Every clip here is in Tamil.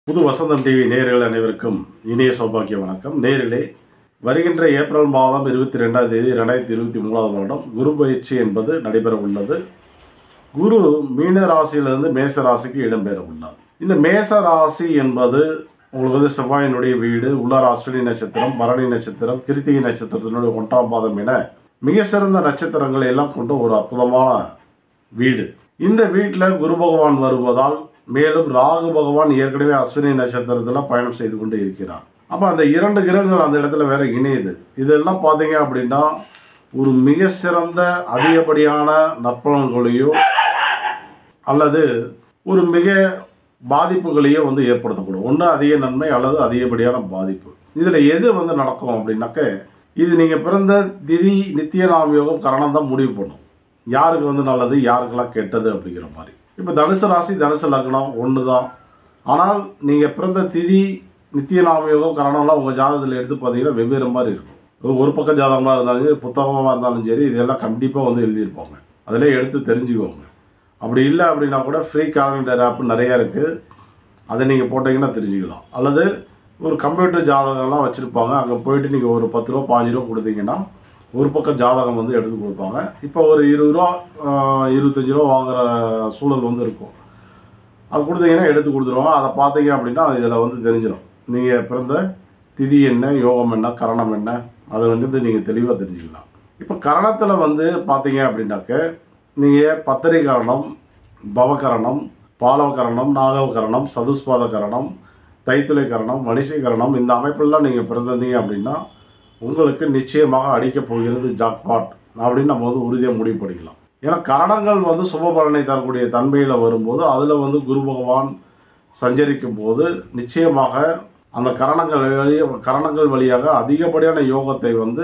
புது வசந்தம் டிவி நேயர்கள் அனைவருக்கும் இனிய சௌபாக்கிய வணக்கம் நேரிலே வருகின்ற ஏப்ரல் மாதம் இருபத்தி ரெண்டாம் தேதி ரெண்டாயிரத்தி இருபத்தி மூணாவது வருடம் குரு பயிற்சி என்பது நடைபெற உள்ளது குரு மீன ராசியிலிருந்து மேச ராசிக்கு இடம்பெற உள்ளார் இந்த மேச ராசி என்பது உங்களுக்கு வந்து செவ்வாயினுடைய வீடு உள்ளார் அஸ்வினி நட்சத்திரம் பரணி நட்சத்திரம் கிருத்திகை நட்சத்திரத்தினுடைய ஒன்றாம் பாதம் என மிக சிறந்த நட்சத்திரங்களை எல்லாம் கொண்ட ஒரு அற்புதமான வீடு இந்த வீட்டில் குரு பகவான் வருவதால் மேலும் ராகு பகவான் ஏற்கனவே அஸ்வினி நட்சத்திரத்தில் பயணம் செய்து கொண்டு இருக்கிறார் அப்போ அந்த இரண்டு கிரகங்கள் அந்த இடத்துல வேற இணையுது இதெல்லாம் பார்த்தீங்க அப்படின்னா ஒரு மிக சிறந்த அதிகப்படியான நற்பலன்களையோ அல்லது ஒரு மிக பாதிப்புகளையோ வந்து ஏற்படுத்தக்கூடும் ஒன்று அதிக நன்மை அல்லது அதிகப்படியான பாதிப்பு இதில் எது வந்து நடக்கும் அப்படின்னாக்க இது நீங்கள் பிறந்த திதி நித்திய நாம் யோகம் கரணம் தான் முடிவு பண்ணும் யாருக்கு வந்து நல்லது யாருக்கெல்லாம் கெட்டது அப்படிங்கிற மாதிரி இப்போ தனுசு ராசி தனுசு லக்னம் ஒன்று தான் ஆனால் நீங்கள் பிறந்த திதி நித்திய நாம யோகம் கரணம்லாம் உங்கள் ஜாதகத்தில் எடுத்து பார்த்தீங்கன்னா வெவ்வேறு மாதிரி இருக்கும் ஒரு பக்கம் ஜாதகமாக இருந்தாலும் சரி புத்தகமாக இருந்தாலும் சரி இதெல்லாம் கண்டிப்பாக வந்து எழுதியிருப்பாங்க அதிலே எடுத்து தெரிஞ்சுக்கோங்க அப்படி இல்லை அப்படின்னா கூட ஃப்ரீ காலண்டர் ஆப் நிறையா இருக்குது அதை நீங்கள் போட்டிங்கன்னா தெரிஞ்சுக்கலாம் அல்லது ஒரு கம்ப்யூட்டர் ஜாதகம்லாம் வச்சுருப்பாங்க அங்கே போயிட்டு நீங்கள் ஒரு பத்து ரூபா பாஞ்சு ரூபா கொடுத்தீங்கன்னா ஒரு பக்கம் ஜாதகம் வந்து எடுத்து கொடுப்பாங்க இப்போ ஒரு இருபது ரூபா ஆஹ், இருபத்தஞ்சி ரூபா வாங்குற சூழல் வந்து இருக்கும் அது கொடுத்தீங்கன்னா எடுத்து கொடுத்துருவாங்க அதை பார்த்தீங்க அப்படின்னா இதில் வந்து தெரிஞ்சிடும் நீங்கள் பிறந்த திதி என்ன யோகம் என்ன கரணம் என்ன அதை வந்து நீங்கள் தெளிவாக தெரிஞ்சுக்கலாம் இப்போ கரணத்தில் வந்து பார்த்தீங்க அப்படின்னாக்க நீங்கள் பத்திரை கரணம் பவகரணம் பாலவகரணம் நாகவகரணம் சதுஸ்பாத கரணம் தைத்துளை கரணம் மனுஷை கரணம் இந்த அமைப்பெல்லாம் நீங்கள் பிறந்திருந்தீங்க அப்படின்னா உங்களுக்கு நிச்சயமாக அடிக்கப் போகிறது ஜாக்பாட் அப்படின்னு நம்ம வந்து உறுதியாக முடிவு பண்ணிக்கலாம் ஏன்னா கரணங்கள் வந்து சுப பலனை தரக்கூடிய தன்மையில் வரும்போது அதில் வந்து குரு பகவான் சஞ்சரிக்கும் போது நிச்சயமாக அந்த கரணங்கள் வழிய கரணங்கள் வழியாக அதிகப்படியான யோகத்தை வந்து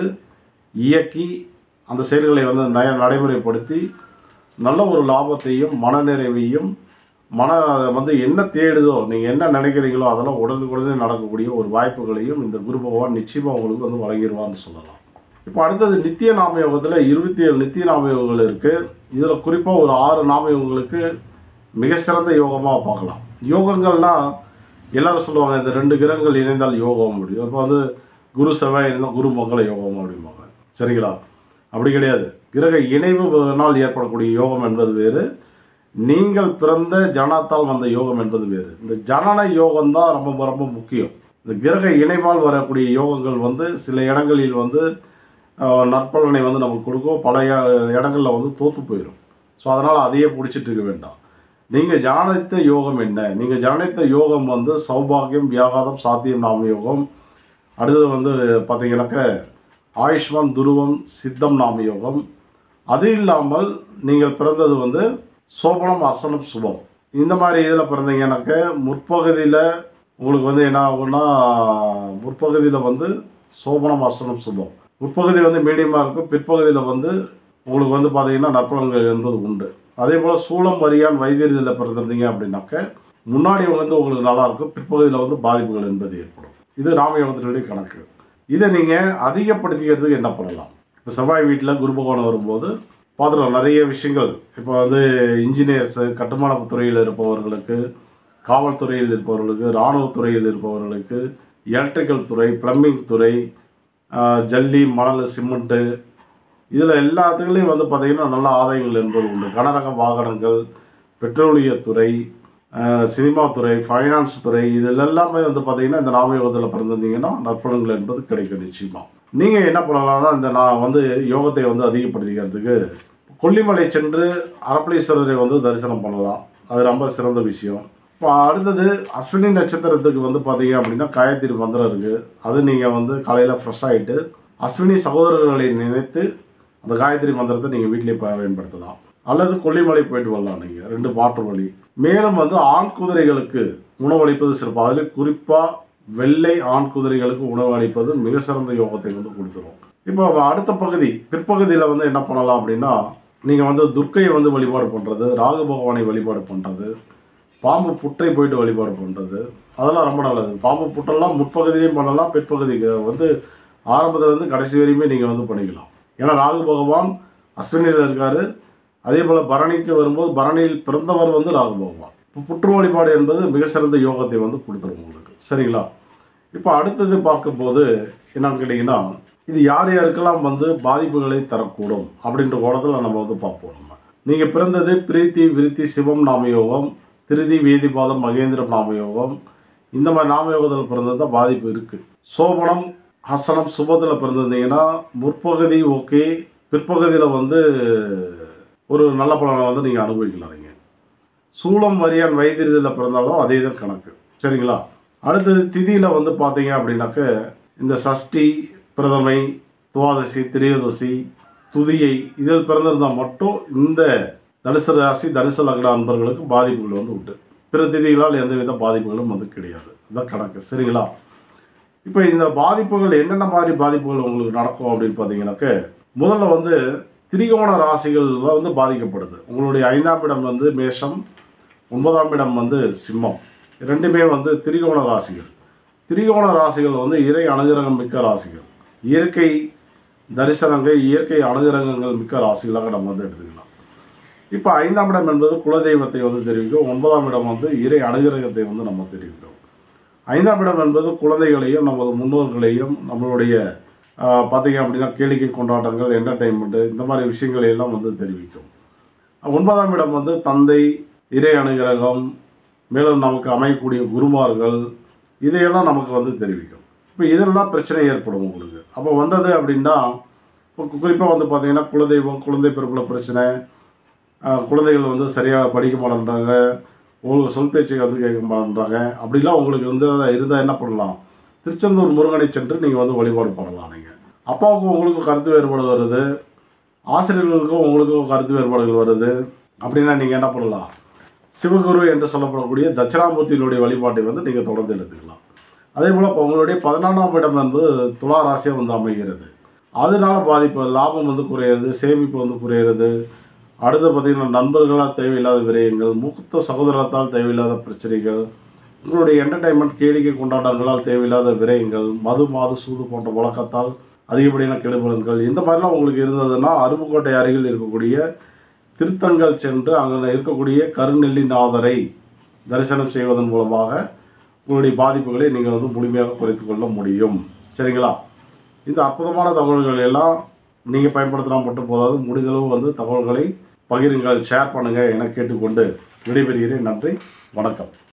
இயக்கி அந்த செயல்களை வந்து நய நடைமுறைப்படுத்தி நல்ல ஒரு லாபத்தையும் மனநிறைவையும் மன வந்து என்ன தேடுதோ நீங்கள் என்ன நினைக்கிறீங்களோ அதெல்லாம் உடனுக்குடனே நடக்கக்கூடிய ஒரு வாய்ப்புகளையும் இந்த குரு பகவான் நிச்சயமாக உங்களுக்கு வந்து வழங்கிடுவான்னு சொல்லலாம் இப்போ அடுத்தது நித்திய நாமயோகத்தில் இருபத்தி ஏழு நித்திய நாமயோகங்கள் இருக்குது இதில் குறிப்பாக ஒரு ஆறு நாமயோகங்களுக்கு மிக சிறந்த யோகமாக பார்க்கலாம் யோகங்கள்னால் எல்லாரும் சொல்லுவாங்க இந்த ரெண்டு கிரகங்கள் இணைந்தால் யோகம் முடியும் இப்போ வந்து குரு செவ்வாய் இருந்தால் குரு மங்கள யோகம் அப்படிம்பாங்க சரிங்களா அப்படி கிடையாது கிரக இணைவுனால் ஏற்படக்கூடிய யோகம் என்பது வேறு நீங்கள் பிறந்த ஜனத்தால் வந்த யோகம் என்பது வேறு இந்த ஜனன யோகம் தான் ரொம்ப ரொம்ப முக்கியம் இந்த கிரக இணைவால் வரக்கூடிய யோகங்கள் வந்து சில இடங்களில் வந்து ஆஹ், நற்பலனை வந்து நமக்கு கொடுக்கும் பல இ- இடங்கள்ல வந்து தோற்று போயிடும் ஸோ அதனால் அதையே பிடிச்சிட்டு இருக்க வேண்டாம் நீங்கள் ஜனனித்த யோகம் என்ன நீங்கள் ஜனனித்த யோகம் வந்து சௌபாகியம் வியாகாதம் சாத்தியம் நாம யோகம் அடுத்தது வந்து பார்த்தீங்கன்னாக்க ஆயுஷ்மான் துருவம் சித்தம் நாம யோகம் அது இல்லாமல் நீங்கள் பிறந்தது வந்து சோபனம் அர்சனம் சுபம் இந்த மாதிரி இதில் பிறந்தீங்கன்னாக்க முற்பகுதியில் உங்களுக்கு வந்து என்ன ஆகும்னா முற்பகுதியில் வந்து சோபனம் அர்சனம் சுபம் முற்பகுதி வந்து மீடியமாக இருக்கும் பிற்பகுதியில் வந்து உங்களுக்கு வந்து பார்த்தீங்கன்னா நற்பலன்கள் என்பது உண்டு அதே போல் சூளம் வரியான் வைத்தியத்தில் பிறந்திருந்தீங்க அப்படின்னாக்க முன்னாடி வந்து உங்களுக்கு நல்லா இருக்கும் பிற்பகுதியில் வந்து பாதிப்புகள் என்பது ஏற்படும் இது ராமயோகத்தினுடைய கணக்கு இதை நீங்கள் அதிகப்படுத்திக்கிறதுக்கு என்ன பண்ணலாம் இப்போ செவ்வாய் வீட்டில் குரு பகவான் வரும்போது பார்த்துருவோம் நிறைய விஷயங்கள் இப்போ வந்து இன்ஜினியர்ஸு கட்டுமான துறையில் இருப்பவர்களுக்கு காவல்துறையில் இருப்பவர்களுக்கு இராணுவத் துறையில் இருப்பவர்களுக்கு எலக்ட்ரிக்கல் துறை பிளம்பிங் துறை ஆஹ், ஜல்லி மணல் சிமெண்ட்டு இதில் எல்லாத்துலேயும் வந்து பார்த்திங்கன்னா நல்ல ஆதாயங்கள் என்பது உண்டு கனரக வாகனங்கள் பெட்ரோலியத்துறை ஆஹ், சினிமா துறை ஃபைனான்ஸ் துறை இதில் எல்லாமே வந்து பார்த்திங்கன்னா இந்த நாமயோகத்தில் பிறந்திருந்தீங்கன்னா நற்பலன்கள் என்பது கிடைக்கும் நிச்சயமாக நீங்கள் என்ன பண்ணலாம்னா இந்த நான் வந்து யோகத்தை வந்து அதிகப்படுத்திக்கிறதுக்கு கொல்லிமலை சென்று அரப்பளீஸ்வரரை வந்து தரிசனம் பண்ணலாம் அது ரொம்ப சிறந்த விஷயம் இப்போ அடுத்தது அஸ்வினி நட்சத்திரத்துக்கு வந்து பார்த்தீங்க அப்படின்னா காயத்ரி மந்திரம் இருக்குது அது நீங்கள் வந்து காலையில் ஃப்ரெஷ் ஆகிட்டு அஸ்வினி சகோதரர்களை நினைத்து அந்த காயத்ரி மந்திரத்தை நீங்கள் வீட்டிலேயே ப- பயன்படுத்தலாம் அல்லது கொல்லிமலை போயிட்டு வரலாம் நீங்கள் ரெண்டு மாற்று வழி மேலும் வந்து ஆண் குதிரைகளுக்கு உணவளிப்பது சிறப்பு அதில் குறிப்பாக வெள்ளை ஆண் குதிரைகளுக்கு உணவு அளிப்பது மிக சிறந்த யோகத்தை வந்து கொடுத்துரும் இப்போ அடுத்த பகுதி பிற்பகுதியில் வந்து என்ன பண்ணலாம் அப்படின்னா நீங்கள் வந்து துர்க்கையை வந்து வழிபாடு பண்ணுறது ராகு பகவானை வழிபாடு பண்ணுறது பாம்பு புற்றை போயிட்டு வழிபாடு பண்ணுறது அதெல்லாம் ரொம்ப நல்லது பாம்பு புற்றெல்லாம் முற்பகுதியிலையும் பண்ணலாம் பிற்பகுதிக்கு வந்து ஆரம்பத்துலேருந்து கடைசி வரையுமே நீங்கள் வந்து பண்ணிக்கலாம் ஏன்னா ராகு பகவான் அஸ்வினியில் இருக்கார் அதே போல் பரணிக்கு வரும்போது பரணியில் பிறந்தவர் வந்து ராகு பகவான் இப்போ புற்று வழிபாடு என்பது மிக சிறந்த யோகத்தை வந்து கொடுத்துரும் உங்களுக்கு சரிங்களா இப்போ அடுத்தது பார்க்கும்போது என்னன்னு கேட்டிங்கன்னா இது யார் யாருக்கெல்லாம் வந்து பாதிப்புகளை தரக்கூடும் அப்படின்ற கோணத்தில் நம்ம வந்து பார்ப்போம் நம்ம நீங்கள் பிறந்தது பிரீத்தி விருத்தி சிவம் நாமயோகம் திருதி வேதிபாதம் மகேந்திரம் நாமயோகம் இந்த மாதிரி நாமயோகத்தில் பிறந்தது தான் பாதிப்பு இருக்குது சோபனம் ஹசனம் சுபத்தில் பிறந்திருந்தீங்கன்னா முற்பகுதி ஓகே பிற்பகுதியில் வந்து ஒரு நல்ல பலனை வந்து நீங்கள் அனுபவிக்கலாம் நீங்கள் சூளம் வரியான் வைத்திருதில் பிறந்தாலும் அதே தான் கணக்கு சரிங்களா அடுத்தது திதியில் வந்து பார்த்தீங்க அப்படின்னாக்க இந்த சஷ்டி பிரதமை துவாதசி திரையோதசி துதியை இதில் பிறந்திருந்தால் மட்டும் இந்த தனுசு ராசி தனுசு லக்ன அன்பர்களுக்கு பாதிப்புகள் வந்து உண்டு பிற திதிகளால் எந்தவித பாதிப்புகளும் வந்து கிடையாது இதுதான் கணக்கு சரிங்களா இப்போ இந்த பாதிப்புகள் என்னென்ன மாதிரி பாதிப்புகள் உங்களுக்கு நடக்கும் அப்படின்னு பார்த்தீங்கன்னாக்க முதல்ல வந்து திரிகோண ராசிகள் தான் வந்து பாதிக்கப்படுது உங்களுடைய ஐந்தாம் இடம் வந்து மேஷம் ஒன்பதாம் இடம் வந்து சிம்மம் ரெண்டுமே வந்து திரிகோண ராசிகள் திரிகோண ராசிகள் வந்து இறை அனுகிரகம் மிக்க ராசிகள் இயற்கை தரிசனங்கள் இயற்கை அனுகிரகங்கள் மிக்க ராசிகளாக நம்ம வந்து எடுத்துக்கலாம் இப்போ ஐந்தாம் இடம் என்பது குலதெய்வத்தை வந்து தெரிவிக்கும் ஒன்பதாம் இடம் வந்து இறை அனுகிரகத்தை வந்து நம்ம தெரிவிக்கும் ஐந்தாம் இடம் என்பது குழந்தைகளையும் நமது முன்னோர்களையும் நம்மளுடைய ஆஹ், பார்த்தீங்க அப்படின்னா கேளிக்கை கொண்டாட்டங்கள் என்டர்டெயின்மெண்ட்டு இந்த மாதிரி விஷயங்களை எல்லாம் வந்து தெரிவிக்கும் ஒன்பதாம் இடம் வந்து தந்தை இறை அனுகிரகம் மேலும் நமக்கு அமையக்கூடிய குருமார்கள் இதையெல்லாம் நமக்கு வந்து தெரிவிக்கும் இப்போ இதெல்லாம் பிரச்சனை ஏற்படும் உங்களுக்கு அப்போ வந்தது அப்படின்னா இப்போ குறிப்பாக வந்து பார்த்தீங்கன்னா குலதெய்வம் குழந்தை பிறப்பில் பிரச்சனை ஆஹ், குழந்தைகள் வந்து சரியாக படிக்க மாட்டேன்றாங்க உங்களுக்கு சொல் பேச்சை வந்து கேட்க மாட்டேன்றாங்க அப்படிலாம் உங்களுக்கு வந்து இருந்தால் என்ன பண்ணலாம் திருச்செந்தூர் முருகனை சென்று நீங்கள் வந்து வழிபாடு பண்ணலாம் நீங்கள் அப்பாவுக்கும் உங்களுக்கும் கருத்து வேறுபாடு வருது ஆசிரியர்களுக்கும் உங்களுக்கும் கருத்து வேறுபாடுகள் வருது அப்படின்னா நீங்கள் என்ன பண்ணலாம் சிவகுரு என்று சொல்லப்படக்கூடிய தட்சிணாமூர்த்தியினுடைய வழிபாட்டை வந்து நீங்கள் தொடர்ந்து எடுத்துக்கலாம் அதே போல் இப்போ உங்களுடைய பதினாலாம் இடம் என்பது துலா ராசியாக வந்து அமைகிறது அதனால பாதிப்பு லாபம் வந்து குறையிறது சேமிப்பு வந்து குறையிறது அடுத்து பார்த்திங்கன்னா நண்பர்களால் தேவையில்லாத விரயங்கள் மூத்த சகோதரத்தால் தேவையில்லாத பிரச்சனைகள் உங்களுடைய என்டர்டைன்மெண்ட் கேளிக்கை கொண்டாட்டங்களால் தேவையில்லாத விரயங்கள் மது மாது சூது போன்ற வழக்கத்தால் அதிகப்படியான கெடுபலன்கள் இந்த மாதிரிலாம் உங்களுக்கு இருந்ததுன்னா அருப்புக்கோட்டை அருகில் இருக்கக்கூடிய திருத்தங்கள் சென்று அங்கே இருக்கக்கூடிய கருநெல்லிநாதரை தரிசனம் செய்வதன் மூலமாக உங்களுடைய பாதிப்புகளை நீங்கள் வந்து முழுமையாக குறைத்து கொள்ள முடியும் சரிங்களா இந்த அற்புதமான தகவல்கள் எல்லாம் நீங்கள் பயன்படுத்தினா மட்டும் போதாது முடிந்தளவு வந்து தகவல்களை பகிருங்கள் ஷேர் பண்ணுங்கள் என கேட்டுக்கொண்டு விடைபெறுகிறேன் நன்றி வணக்கம்